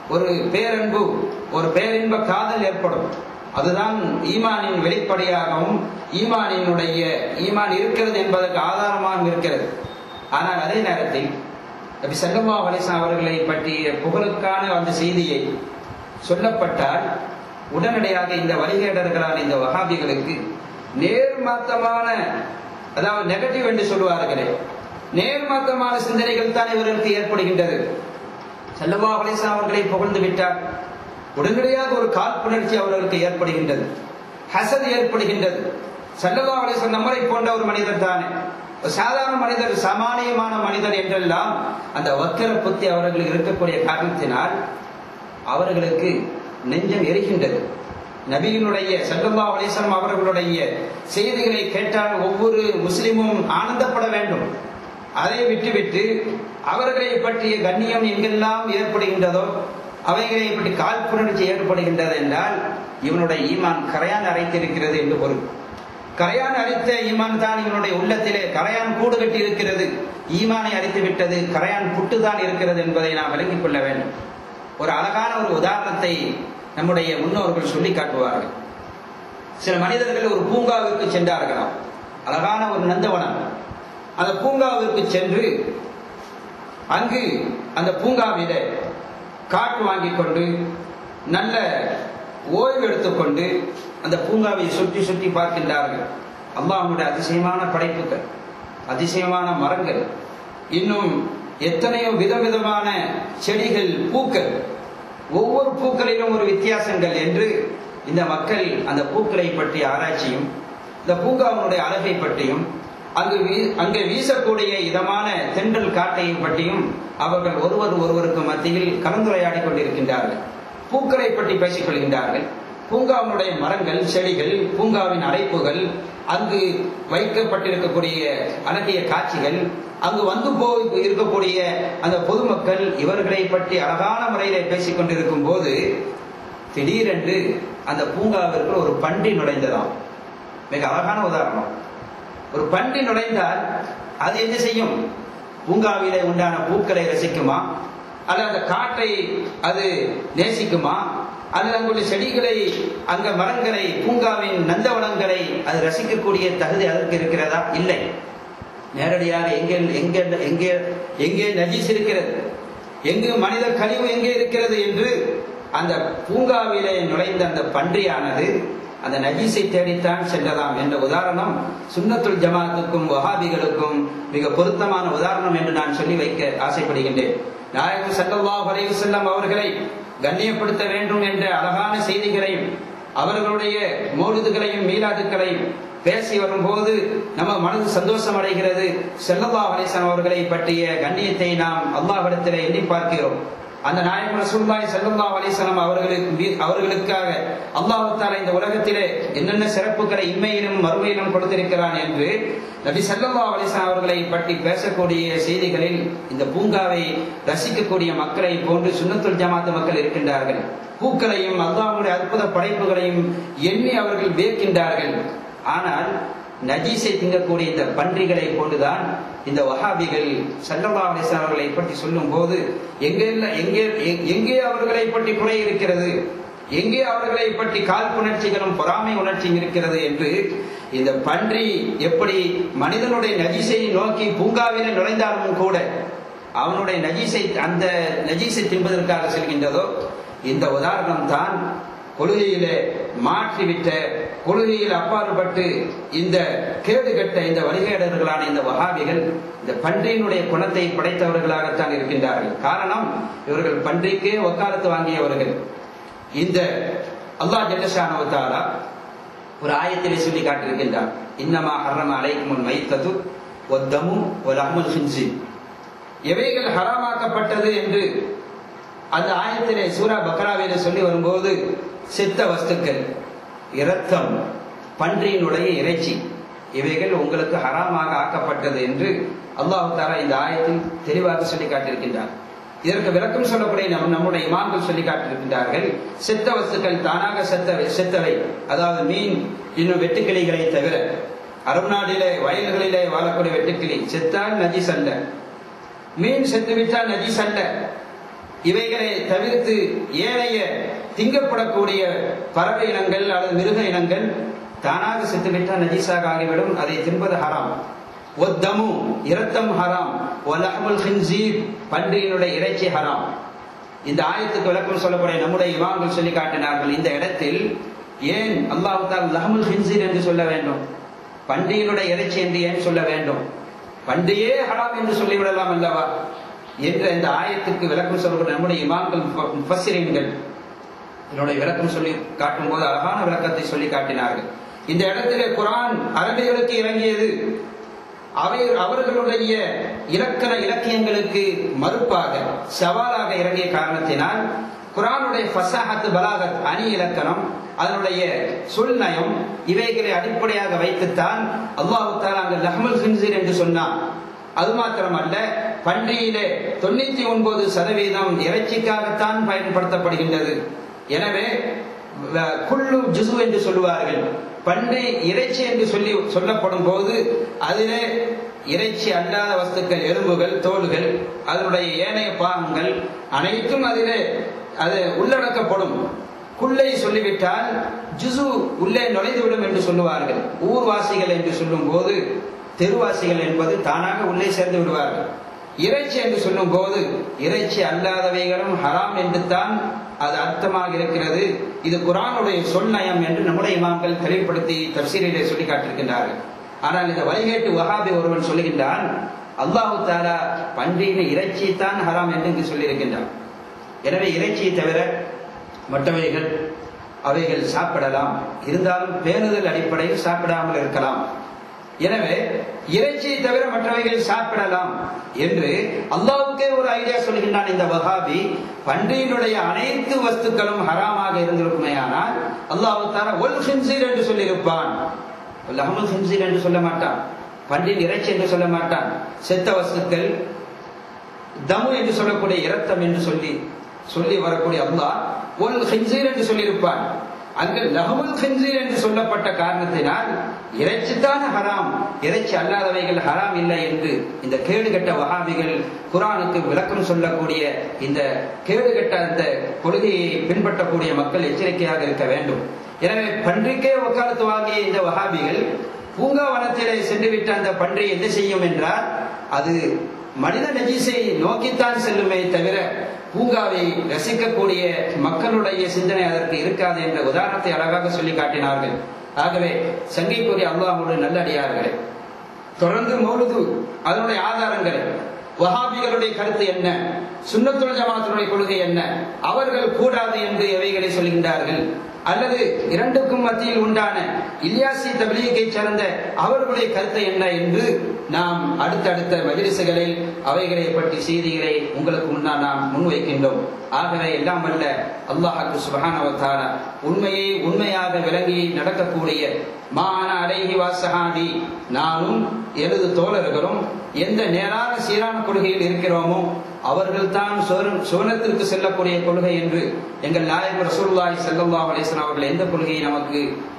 ஒரு பேரன்பு ஒரு பேரின்ப காதல் ஏற்படும் அதுதான் ஈமானின் வெளிப்படையாகவும் ஈமானினுடைய ஈமான் இருக்கிறது என்பதற்கு ஆதாரமாகவும் இருக்கிறது ஆனால் அதே நேரத்தில் நபி சல்லா அலிஸ்லாம் அவர்களை பற்றிய புகழுக்கான அந்த செய்தியை சொல்லப்பட்டால் உடனடியாக இந்த வழிகேடர்களான இந்த வகாபிகளுக்கு நேர்மாத்தமான அதாவது நெகட்டிவ் என்று சொல்லுவார்களே நேர்மாத்தமான சிந்தனைகள் தான் இவர்களுக்கு ஏற்படுகின்றது செல்லமா அலிஸ்லாம் அவர்களை புகழ்ந்து விட்டார் உடனடியாக ஒரு காழ்ப்புணர்ச்சி அவர்களுக்கு ஏற்படுகின்றது ஹசத் ஏற்படுகின்றது செல்லமா அலிஸ்லாம் நம்மளை போன்ற ஒரு மனிதர் தானே சாதாரண மனிதர் சாமானியமான மனிதர் என்றெல்லாம் அந்த வக்கர புத்தி அவர்களுக்கு இருக்கக்கூடிய காரணத்தினால் அவர்களுக்கு நெஞ்சம் எரிகின்றது நபியினுடைய சல்லல்லா அலிஸ்லாம் அவர்களுடைய செய்திகளை கேட்டால் ஒவ்வொரு முஸ்லிமும் ஆனந்தப்பட வேண்டும் அதை விட்டுவிட்டு அவர்களை பற்றிய கண்ணியம் எங்கெல்லாம் ஏற்படுகின்றதோ அவைகளை பற்றி காழ்ப்புணர்ச்சி ஏற்படுகின்றது என்றால் இவனுடைய ஈமான் கரையான் அரைத்திருக்கிறது என்று பொருள் கரையான் அடித்த ஈமான் தான் இவனுடைய உள்ளத்திலே கரையான் கூடு கட்டி இருக்கிறது ஈமானை அடித்து விட்டது கரையான் புட்டு தான் இருக்கிறது என்பதை நாம் விளங்கிக் கொள்ள வேண்டும் ஒரு அழகான ஒரு உதாரணத்தை நம்முடைய முன்னோர்கள் சொல்லி காட்டுவார்கள் சில மனிதர்கள் ஒரு பூங்காவிற்கு சென்றார்களாம் அழகான ஒரு நந்தவனம் அந்த பூங்காவிற்கு சென்று அங்கு அந்த பூங்காவில காற்று வாங்கி கொண்டு நல்ல ஓய்வு எடுத்துக்கொண்டு அந்த பூங்காவை சுற்றி சுற்றி பார்க்கின்றார்கள் அல்லாஹனுடைய அதிசயமான படைப்புகள் அதிசயமான மரங்கள் இன்னும் எத்தனையோ விதவிதமான செடிகள் பூக்கள் ஒவ்வொரு பூக்களிலும் ஒரு வித்தியாசங்கள் என்று இந்த மக்கள் அந்த பூக்களை பற்றிய ஆராய்ச்சியும் இந்த பூங்காவினுடைய அழகை பற்றியும் அங்கு அங்கே வீசக்கூடிய இதமான தென்றல் காட்டையை பற்றியும் அவர்கள் ஒருவர் ஒருவருக்கு மத்தியில் கலந்துரையாடி கொண்டிருக்கின்றார்கள் பூக்களை பற்றி பேசிக் கொள்கின்றார்கள் பூங்காவினுடைய மரங்கள் செடிகள் பூங்காவின் அடைப்புகள் அங்கு வைக்கப்பட்டிருக்கக்கூடிய அழகிய காட்சிகள் அங்கு வந்து போய் இருக்கக்கூடிய அந்த பொதுமக்கள் இவர்களை பற்றி அழகான முறையிலே பேசிக் கொண்டிருக்கும் போது திடீரென்று அந்த பூங்காவிற்கு ஒரு பன்றி நுழைந்ததாம் மிக அழகான உதாரணம் ஒரு பன்றி நுழைந்தால் அது என்ன செய்யும் பூங்காவிலே உண்டான பூக்களை ரசிக்குமா அல்லது அந்த காட்டை அது நேசிக்குமா அல்லது அங்குள்ள செடிகளை அங்க மரங்களை பூங்காவின் நந்தவனங்களை அது ரசிக்கக்கூடிய தகுதி அதற்கு இருக்கிறதா இல்லை நேரடியாக எங்கே எங்கே எங்கே எங்கே நஜீஸ் இருக்கிறது எங்கு மனித கழிவு எங்கே இருக்கிறது என்று அந்த பூங்காவிலே நுழைந்த அந்த பன்றியானது அந்த நஜீஸை தேடித்தான் சென்றதாம் என்ற உதாரணம் சுன்னத்துல் ஜமாத்துக்கும் வஹாபிகளுக்கும் மிக பொருத்தமான உதாரணம் என்று நான் சொல்லி வைக்க ஆசைப்படுகின்றேன் நாயகம் சல்லல்லா வரைவு செல்லம் அவர்களை கண்ணியப்படுத்த வேண்டும் என்ற அழகான செய்திகளையும் அவர்களுடைய மோழுதுகளையும் மீளாதுக்களையும் பேசி வரும்போது நம்ம மனது சந்தோஷம் அடைகிறது செல்லல்லா அலிசன் அவர்களை பற்றிய கண்ணியத்தை நாம் அல்லாஹிடத்திலே எண்ணி பார்க்கிறோம் அந்த நாயகம் ரசூல்லாய் செல்லல்லா அலிசனம் அவர்களுக்கு அவர்களுக்காக அல்லாஹால இந்த உலகத்திலே என்னென்ன சிறப்புகளை இன்மையிலும் மறுமையிலும் கொடுத்திருக்கிறான் என்று நபி சல்லல்லா அலிசன் அவர்களை பற்றி பேசக்கூடிய செய்திகளில் இந்த பூங்காவை ரசிக்கக்கூடிய மக்களை போன்று சுண்ணத்துல் ஜமாத்து மக்கள் இருக்கின்றார்கள் பூக்களையும் அல்லாஹுடைய அற்புத படைப்புகளையும் எண்ணி அவர்கள் வியக்கின்றார்கள் ஆனால் நஜீஸை திங்கக்கூடிய இந்த பன்றிகளை கொண்டுதான் இந்த வஹாபிகள் சல்லல்லா அலிஸ்லாம் அவர்களை பற்றி சொல்லும் போது எங்கே எங்கே எங்கே அவர்களை பற்றி குறை இருக்கிறது எங்கே அவர்களை பற்றி காழ்ப்புணர்ச்சிகளும் பொறாமை உணர்ச்சியும் இருக்கிறது என்று இந்த பன்றி எப்படி மனிதனுடைய நஜீஸை நோக்கி பூங்காவில நுழைந்தாலும் கூட அவனுடைய நஜீஸை அந்த நஜீஸை தின்பதற்காக செல்கின்றதோ இந்த உதாரணம் தான் கொள்கையிலே மாற்றிவிட்ட கொள்கையில் அப்பாற்பட்டு இந்த கேடு கட்ட இந்த வழிகேடர்களான இந்த வகாபிகள் இந்த பன்றியினுடைய குணத்தை படைத்தவர்களாகத்தான் இருக்கின்றார்கள் காரணம் இவர்கள் பன்றிக்கே ஒக்காலத்து வாங்கியவர்கள் இந்த அல்லா ஜல்லஷானவத்தாலா ஒரு ஆயத்திலே சொல்லி காட்டியிருக்கின்றார் இன்னமா ஹர்ரம அலைக்குமுன் மைத்தது ஒத்தமு ஒரு அஹ்மது ஹின்சி எவைகள் ஹராமாக்கப்பட்டது என்று அந்த ஆயத்திலே சூரா பக்ராவில சொல்லி வரும்போது செத்த வஸ்துக்கள் இரத்தம் பன்றியினுடைய இறைச்சி இவைகள் உங்களுக்கு ஹராமாக ஆக்கப்பட்டது என்று அல்லாஹு தாலா இந்த ஆயத்தில் தெளிவாக சொல்லி காட்டியிருக்கின்றார் இதற்கு விளக்கம் சொல்லக்கூடிய நம் நம்முடைய இமாம்கள் சொல்லி காட்டியிருக்கின்றார்கள் செத்த வஸ்துக்கள் தானாக செத்த செத்தவை அதாவது மீன் இன்னும் வெட்டுக்கிளிகளை தவிர அரபு நாட்டிலே வயல்களிலே வாழக்கூடிய வெட்டுக்கிளி செத்தால் நஜீஸ் அல்ல மீன் செத்துவிட்டால் நஜீஸ் அல்ல இவைகளை தவிர்த்து ஏனைய திங்கப்படக்கூடிய பறவை இனங்கள் அல்லது மிருக இனங்கள் தானாக செத்துவிட்டால் நஜீஸாக ஆகிவிடும் அதை தின்பது ஹராம் ஒத்தமு இரத்தம் ஹராம் ஒலஹமுல் ஹின்சீர் பன்றியினுடைய இறைச்சி ஹராம் இந்த ஆயத்துக்கு விளக்கம் சொல்லக்கூடிய நம்முடைய இமாம்கள் சொல்லி காட்டினார்கள் இந்த இடத்தில் ஏன் அல்லாஹால் லஹமுல் ஹின்சீர் என்று சொல்ல வேண்டும் பன்றியினுடைய இறைச்சி என்று ஏன் சொல்ல வேண்டும் பன்றியே ஹராம் என்று சொல்லிவிடலாம் அல்லவா என்ற இந்த ஆயத்துக்கு விளக்கம் சொல்லக்கூடிய நம்முடைய இமாம்கள் முஃபஸ்ஸிரீன்கள் என்னுடைய விளக்கம் சொல்லி காட்டும் போது அழகான விளக்கத்தை சொல்லி காட்டினார்கள் இந்த இடத்திலே குரான் அரபிகளுக்கு இறங்கியது அவை அவர்களுடைய இலக்கண இலக்கியங்களுக்கு மறுப்பாக சவாலாக இறங்கிய காரணத்தினால் குரானுடைய ஃபசாஹத் பலாகத் அணி இலக்கணம் அதனுடைய சொல்நயம் இவைகளை அடிப்படையாக வைத்துத்தான் அல்லாஹு தாலா அங்கு லஹ்மல் ஹின்சீர் என்று சொன்னான் அது மாத்திரமல்ல பன்றியிலே தொண்ணூத்தி ஒன்பது சதவீதம் இறைச்சிக்காகத்தான் பயன்படுத்தப்படுகின்றது எனவே குள்ளு ஜுசு என்று சொல்லுவார்கள் பன்றி இறைச்சி என்று சொல்லி சொல்லப்படும் போது அதிலே இறைச்சி அல்லாத வஸ்துக்கள் எலும்புகள் தோள்கள் அதனுடைய ஏனைய பாகங்கள் அனைத்தும் அதிலே அது உள்ளடக்கப்படும் குள்ளை சொல்லிவிட்டால் ஜுசு உள்ளே நுழைந்துவிடும் என்று சொல்லுவார்கள் ஊர்வாசிகள் என்று சொல்லும் போது தெருவாசிகள் என்பது தானாக உள்ளே சேர்ந்து விடுவார்கள் இறைச்சி என்று சொல்லும் போது இறைச்சி அல்லாதவைகளும் ஹராம் என்று தான் அது அர்த்தமாக இருக்கிறது இது குரானுடைய சொன்னயம் என்று நம்முடைய இமாம்கள் தெளிவுபடுத்தி தப்சீரிலே சொல்லி காட்டிருக்கின்றார்கள் ஆனால் இந்த வழிகேட்டு வகாபி ஒருவன் சொல்லுகின்றான் அல்லாஹு தாலா பன்றியின் இறைச்சி தான் ஹராம் என்று இங்கு சொல்லியிருக்கின்றான் எனவே இறைச்சியை தவிர மற்றவைகள் அவைகள் சாப்பிடலாம் இருந்தாலும் பேணுதல் அடிப்படையில் சாப்பிடாமல் இருக்கலாம் எனவே இறைச்சியை தவிர மற்றவைகள் சாப்பிடலாம் என்று அல்லாவுக்கே ஒரு ஐடியா சொல்கின்றான் இந்த வகாபி பன்றியினுடைய அனைத்து வஸ்துக்களும் ஹராமாக இருந்திருக்குமேயானால் அல்லாஹு தாரா ஒல் ஹிம்சீர் என்று சொல்லியிருப்பான் அஹமது ஹிம்சீர் என்று சொல்ல மாட்டான் பன்றின் இறைச்சி என்று சொல்ல மாட்டான் செத்த வஸ்துக்கள் தமு என்று சொல்லக்கூடிய இரத்தம் என்று சொல்லி சொல்லி வரக்கூடிய அல்லாஹ் ஒல் ஹிம்சீர் என்று சொல்லியிருப்பான் அங்கு லஹமுல் ஹின்சீர் என்று சொல்லப்பட்ட காரணத்தினால் இறைச்சித்தான் ஹராம் இறைச்சி அல்லாதவைகள் ஹராம் இல்லை என்று இந்த கேடுகட்ட வகாபிகள் குரானுக்கு விளக்கம் சொல்லக்கூடிய இந்த கேடுகட்ட அந்த கொள்கையை பின்பற்றக்கூடிய மக்கள் எச்சரிக்கையாக இருக்க வேண்டும் எனவே பன்றிக்கே வக்காலத்து வாங்கிய இந்த வகாபிகள் பூங்காவனத்திலே சென்றுவிட்ட அந்த பன்றி என்ன செய்யும் என்றால் அது மனித நஜீஸை நோக்கித்தான் செல்லுமே தவிர பூங்காவை ரசிக்கக்கூடிய மக்களுடைய சிந்தனை அதற்கு இருக்காது என்ற உதாரணத்தை அழகாக சொல்லி காட்டினார்கள் ஆகவே சங்கைக்குரிய அல்லாஹுடைய நல்லடியார்களே தொடர்ந்து மௌலுது அதனுடைய ஆதாரங்கள் வஹாபிகளுடைய கருத்து என்ன சுண்ணத்துல் ஜமாத்தினுடைய கொள்கை என்ன அவர்கள் கூடாது என்று எவைகளை சொல்கின்றார்கள் அல்லது இரண்டுக்கும் மத்தியில் உண்டான இலியாசி தபிலீகை சேர்ந்த அவர்களுடைய கருத்து என்ன என்று நாம் அடுத்தடுத்த மஜிலிசுகளில் அவைகளை பற்றி செய்திகளை உங்களுக்கு முன்னால் நாம் முன்வைக்கின்றோம் ஆகவே எல்லாம் அல்ல அல்லாஹாக்கு சுபகானவத்தான உண்மையை உண்மையாக விளங்கி நடக்கக்கூடிய மான அலைஹி வாசகாதி நானும் எனது தோழர்களும் எந்த நேரான சீரான கொள்கையில் இருக்கிறோமோ அவர்கள் தான் சுவனத்திற்கு செல்லக்கூடிய கொள்கை என்று எங்கள் நாயகம் ரசூல்லாய் செல்லல்லா அலேசன் அவர்கள் எந்த கொள்கையை நமக்கு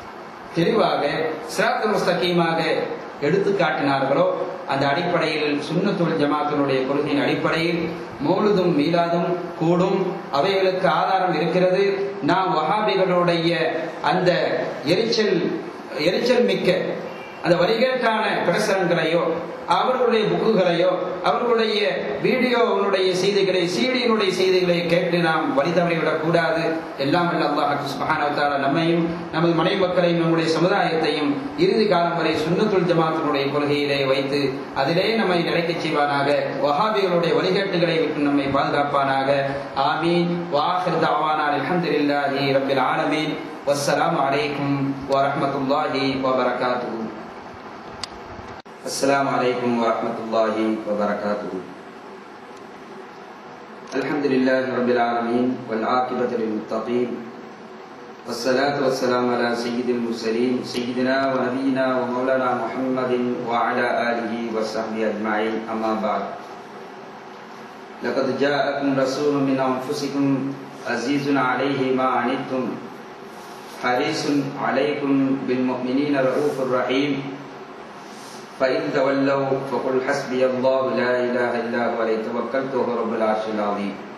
தெளிவாக சிராத்து முஸ்தகீமாக எடுத்து காட்டினார்களோ அந்த அடிப்படையில் சுண்ணத்துள் ஜமாத்தினுடைய கொள்கையின் அடிப்படையில் மௌலுதும் மீலாதும் கூடும் அவைகளுக்கு ஆதாரம் இருக்கிறது நாம் வஹாபிகளுடைய அந்த எரிச்சல் எரிச்சல் மிக்க அந்த வழிகேட்டான பிரசரங்களையோ அவர்களுடைய புக்குகளையோ அவர்களுடைய வீடியோனுடைய செய்திகளை சீடியினுடைய செய்திகளை கேட்டு நாம் வழி தவறிவிடக் கூடாது எல்லாம் அல்ல அல்லாஹ் சுபஹானவத்தால நம்மையும் நமது மனை மக்களையும் நம்முடைய சமுதாயத்தையும் இறுதி காலம் வரை சுண்ணத்துல் ஜமாத்தினுடைய கொள்கையிலே வைத்து அதிலே நம்மை நிலைக்கச் செய்வானாக வஹாபிகளுடைய வழிகாட்டுகளை விட்டு நம்மை பாதுகாப்பானாக ஆமீன் வாஹிர் தாவானா அல்ஹம்துலில்லாஹி ரப்பில் ஆலமீன் வஸ்ஸலாமு அலைக்கும் வரஹ்மத்துல்லாஹி வபரகாத்துஹு السلام عليكم ورحمة الله وبركاته الحمد لله رب العالمين والعاقبة للمتقين والصلاة والسلام على سيد المرسلين سيدنا ونبينا ومولانا محمد وعلى آله وصحبه أجمعين أما بعد لقد جاءكم رسول من أنفسكم عزيز عليه ما عنتم حريص عليكم بالمؤمنين رؤوف رحيم فإن تولوا فقل حسبي الله لا إله إلا هو عليه توكلت وهو رب العرش العظيم